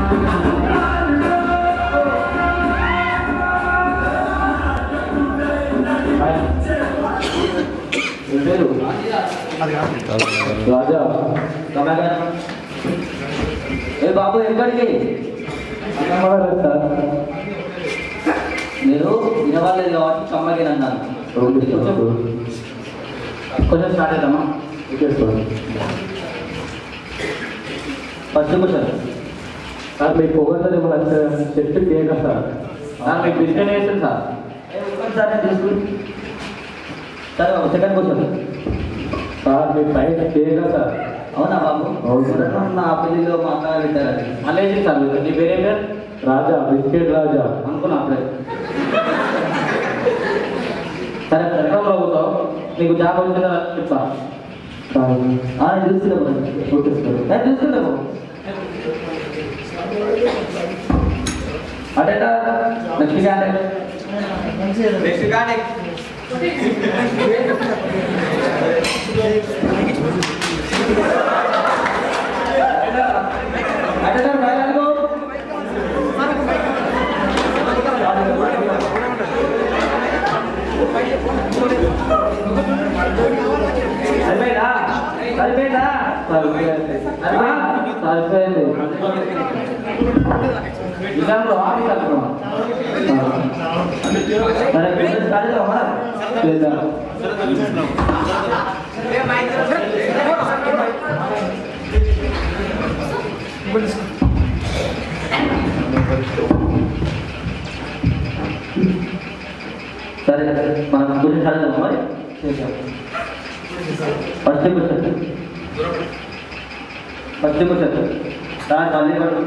పేరు రాజా ఏ బాబు ఎక్కడికి సార్ మీరు వినవాలేదు కాబట్టి కమ్మకి అన్నాను కొంచెం స్టార్ట్ అవుతామా ఫస్ట్ క్వశ్చన్ సార్ మీ పొగంతది మన చెట్టు కేక సార్ సార్ మీకు బిస్కెట్ వేస్తుంది సార్ సార్ నేను తీసుకుని సార్ ఒక సెకండ్ క్వశ్చన్ సార్ మీ పైన కేక సార్ అవునా బాబు అవును. ఎవరన్నా నా పెళ్లిలో మా అక్క పెట్టారు మళ్ళీ ఏంటి సార్ మీరు? నీ పేరేం పేరు రాజా బిస్కెట్ రాజా అనుకున్నా అప్పుడే సరే ఎక్కడ పోతావు నీకు జాబ్ వచ్చిందా చెప్తా సార్ ఆ, నేను చూస్తున్నా బాబు. ఓకే సార్ నేను చూస్తున్నా బాబు. అటెండ్ నెక్స్ట్ క్యాండిడేట్ అటెండర్ బయలుదేరు సరిపోయిందా సరిపోయిందా సరిపోయింది ఇదంలో ఆఫీస్ అనుకున్నాం సరే బిజినెస్ స్టార్ట్ చేద్దామా చేద్దాం సరే మనం క్వశ్చన్ స్టార్ట్ చేద్దాం మరి first question first question sir మళ్ళీ పడు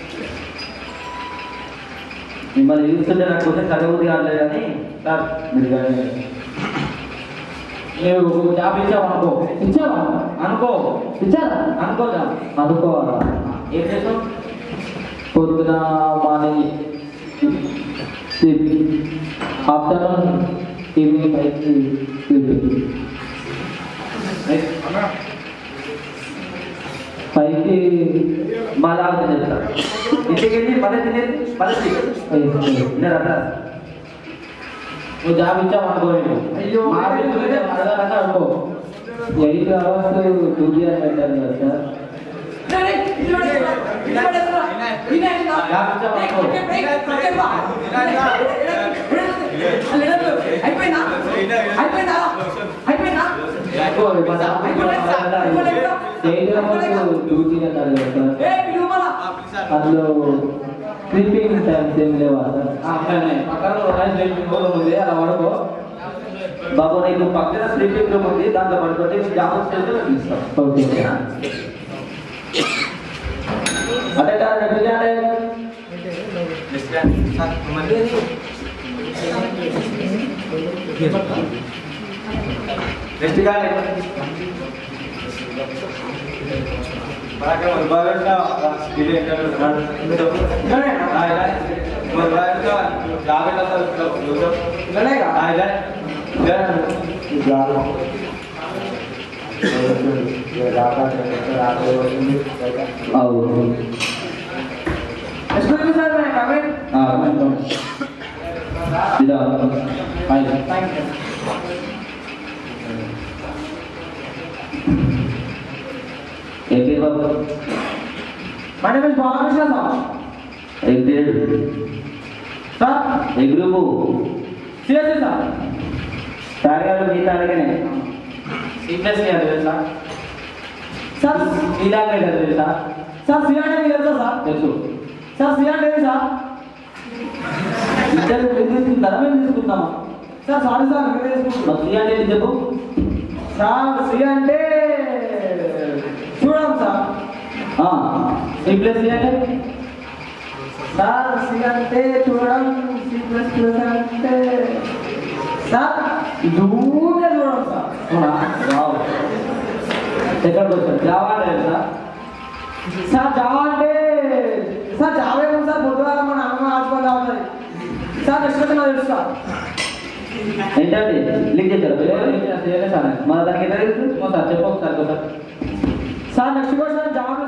మిమ్మల్ని చూస్తుంటే నాకు క్వశ్చన్ చదవద్దు కాలేదు కానీ సార్ మీరు కానీ నువ్వు జాబ్ ఇచ్చావు అనుకో ఇచ్చావా అనుకో ఇచ్చారా అనుకో జాబ్ అనుకోవాలా ఏం చేస్తావు పొద్దున మార్నింగ్ ఆఫ్టర్నూన్ ఈవినింగ్ ఫైవ్కి ఫైవ్కి బాగా ఆలోచన చేస్తా ఇంటికి వెళ్ళి పదే తినేది పదే తిన్నారు అట్లా నువ్వు జాబ్ ఇచ్చావు అనుకో నేను అయ్యో. మా బిడ్డలకే అడగాలంటే అనుకో ఎయిట్ అవర్స్ డ్యూటీ అని పెట్టారు కదా సార్ జాబ్ ఇచ్చావు అనుకో అనుకో, మా జాబ్ ఎయిట్ అవర్స్ డ్యూటీ అన్నారు కదా సార్ అందులో స్లీపింగ్ టైమ్స్ ఏం లేవా సార్ ఆ, ఉన్నాయి, ఉన్నాయి. పక్కన రైస్ స్లీపింగ్ రూమ్ ఉంది అలా పడుకో బాబు నీకు పక్కన స్లీపింగ్ రూమ్ ఉంది దాంట్లో పడుకోండి నీకు జాబ్ వస్తే ఇస్తాం ఓకే అదే కాదు నెక్స్ట్ క్యాండిడేట్ నెక్స్ట్ క్యాండిడేట్ అవును ఇదా ఫైన్ ఏ పేరు బాబు My name is Balakrishna sir. A grade Sir, ఏ గ్రూపు CSC sir. తాగాడు మీ తాగనే సి ప్లస్ సి అది తెలుసా Sir, ఇలాగే తెలుసా sir, C అంటే మీకు తెలుసా సార్ తెలుసు సార్ సి అంటే ఏంటి సార్ ఇద్దరు మీరు తీసుకుంటారా మేము తీసుకుంటామా సార్ సారీ సార్ మీరే తీసుకుంటున్నారు మరి సి అంటే ఏంటి చెప్పు సార్ సి అంటే చూడండి సార్ సి ప్లస్ సి అంటే సార్ సి అంటే చూడడం సి ప్లస్ ప్లస్ అంటే సార్ దూరే చూడడం సార్ అవునా రావు సెకండ్ క్వశ్చన్ జావా అంటే తెలుసా సార్ జావా అంటే సార్ జావా ఏమో సార్ పొద్దుగాల మన అమ్మ హాస్పిటల్ అవుతుంది సార్ నెక్స్ట్ క్వశ్చన్ నాకు తెలుసు సార్ ఏంటండి లింక్ చేశారు చేయలేదు సార్ మన దానికి ఎంత తెలుసు సార్ చెప్పు ఒకసారి ఒకసారి సార్ నెక్స్ట్ క్వశ్చన్ జావా